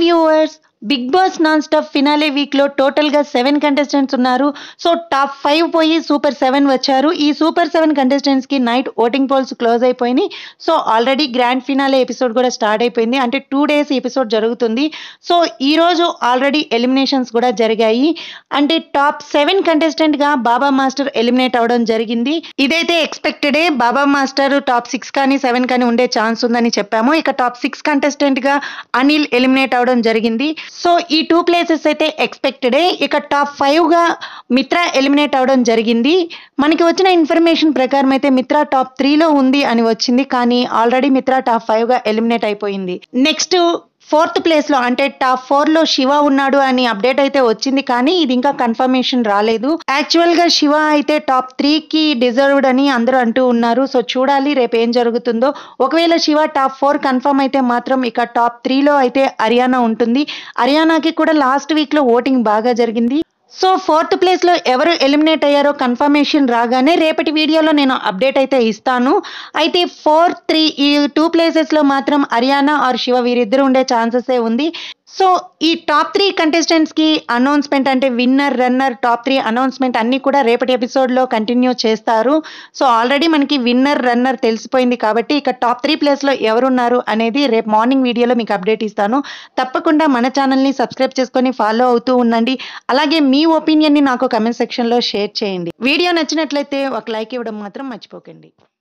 viewers Bigg Boss non stop finale వీక్లో టోటల్గా seven contestants ఉన్నారు సో టాప్ ఫైవ్ పోయి సూపర్ సెవెన్ వచ్చారు ఈ సూపర్ సెవెన్ కంటెస్టెంట్స్కి నైట్ ఓటింగ్ పోల్స్ క్లోజ్ అయిపోయినాయి so already grand finale episode కూడా స్టార్ట్ అయిపోయింది అంటే టూ డేస్ ఎపిసోడ్ జరుగుతుంది సో ఈరోజు ఆల్రెడీ ఎలిమినేషన్స్ కూడా జరిగాయి అంటే టాప్ సెవెన్ కంటెస్టెంట్గా బాబా మాస్టర్ ఎలిమినేట్ అవ్వడం జరిగింది ఇదైతే ఎక్స్పెక్టెడే బాబా మాస్టర్ టాప్ సిక్స్ కానీ సెవెన్ కానీ ఉండే ఛాన్స్ ఉందని చెప్పాము ఇక టాప్ సిక్స్ కంటెస్టెంట్గా అనిల్ ఎలిమినేట్ అవడం జరిగింది సో ఈ టూ ప్లేసెస్ అయితే ఎక్స్పెక్టెడే ఇక టాప్ ఫైవ్గా మిత్ర ఎలిమినేట్ అవడం జరిగింది మనకి వచ్చిన ఇన్ఫర్మేషన్ ప్రకారం అయితే మిత్ర టాప్ త్రీలో ఉంది అని వచ్చింది కానీ ఆల్రెడీ మిత్ర టాప్ ఫైవ్గా ఎలిమినేట్ అయిపోయింది నెక్స్ట్ ఫోర్త్ ప్లేస్లో అంటే టాప్ ఫోర్లో శివ ఉన్నాడు అని అప్డేట్ అయితే వచ్చింది కానీ ఇది ఇంకా కన్ఫర్మేషన్ రాలేదు యాక్చువల్గా శివ అయితే టాప్ త్రీకి డిజర్వ్డ్ అని అందరూ అంటూ ఉన్నారు సో చూడాలి రేపు ఏం జరుగుతుందో ఒకవేళ శివ టాప్ ఫోర్ కన్ఫర్మ్ అయితే మాత్రం ఇక టాప్ త్రీలో అయితే హర్యానా ఉంటుంది హర్యానాకి కూడా లాస్ట్ వీక్లో ఓటింగ్ బాగా జరిగింది సో ఫోర్త్ ప్లేస్లో ఎవరు ఎలిమినేట్ అయ్యారో కన్ఫర్మేషన్ రాగానే రేపటి వీడియోలో నేను అప్డేట్ అయితే ఇస్తాను అయితే ఫోర్ త్రీ ఈ టూ ప్లేసెస్లో మాత్రం హర్యానా ఆర్ శివ వీరిద్దరు ఉండే ఛాన్సెసే ఉంది సో ఈ టాప్ త్రీ కంటెస్టెంట్స్కి అనౌన్స్మెంట్ అంటే winner runner top three announcement అన్నీ కూడా రేపటి ఎపిసోడ్లో కంటిన్యూ చేస్తారు సో ఆల్రెడీ మనకి విన్నర్ రన్నర్ తెలిసిపోయింది కాబట్టి ఇక టాప్ త్రీ ప్లేస్లో ఎవరున్నారు అనేది రేపు మార్నింగ్ వీడియోలో మీకు అప్డేట్ ఇస్తాను తప్పకుండా మన ఛానల్ని సబ్స్క్రైబ్ చేసుకొని ఫాలో అవుతూ ఉండండి అలాగే మీ ఒపీనియన్ని నాకు కమెంట్ సెక్షన్లో షేర్ చేయండి వీడియో నచ్చినట్లయితే ఒక లైక్ ఇవ్వడం మాత్రం మర్చిపోకండి